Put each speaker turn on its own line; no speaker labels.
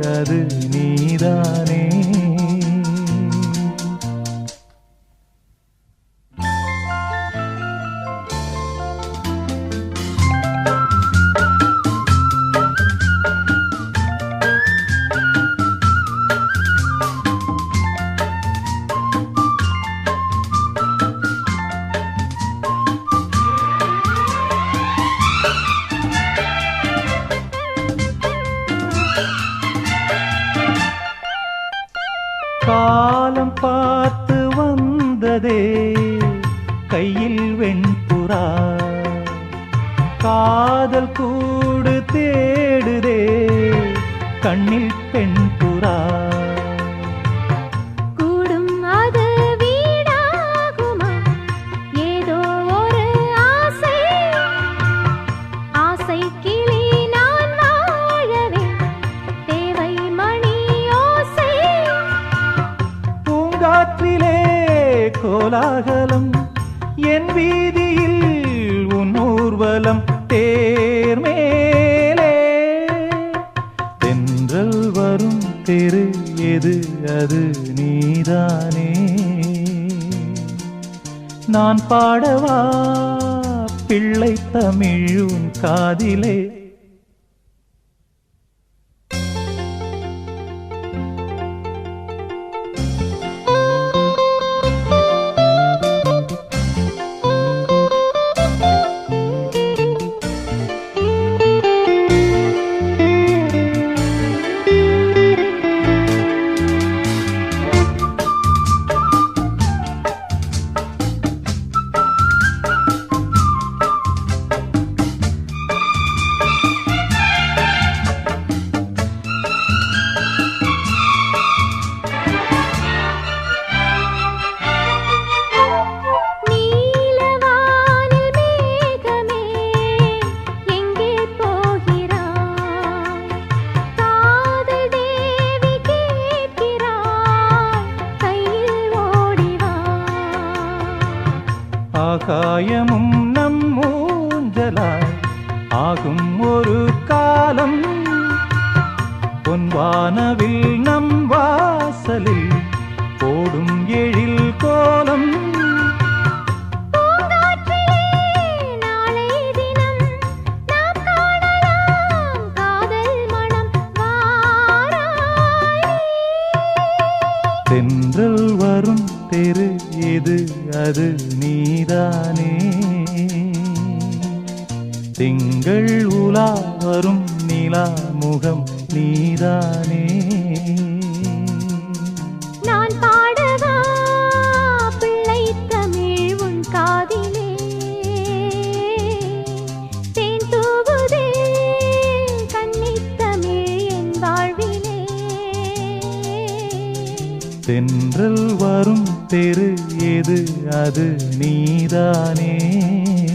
அது நீதானே காலம் பார்த்து வந்ததே கையில் வெண்புறா காதல் கூடு தேடுதே கண்ணில் பெண்புறா
கூடும் அது வீடாகுமா ஏதோ ஒரு ஆசை ஆசை கிளி நான் வாழவே தேவை மணி ஓசை
பூங்காற்றிலே கோலாகலம் என் வீதியில் உன் ஊர்வலம் தேர்மேலே தென்றல் வரும் தெரு எது அது நீதானே நான் பாடவா பிள்ளை தமிழ் உன் காதிலே
நீலவானில் மேகமே எங்கே போகிறாய் காதல் தேவி கேட்கிறாய் கையில் ஓடிவா
ஆகாயமும் நம் மூஞ்சலாய் ஆகும் ஒரு காலம் பொன்வானவில் நம் வாசலில் போடும் எழில் கோலம்
பூங்காற்றிலே நாளை தினம் நாம் காணலாம் காதல் மனம் வாராய்
தென்றல் வரும் தெரு எது அது நீதானே திங்கள் உலா வரும் நிலா முகம் நீதானே
நான் பாடவா பிள்ளை தமிழ் உன் காதிலே தேன் தூவுதே கன்னித் தமிழ் என் வாழ்விலே
தென்றல் வரும் தெரு எது அது நீதானே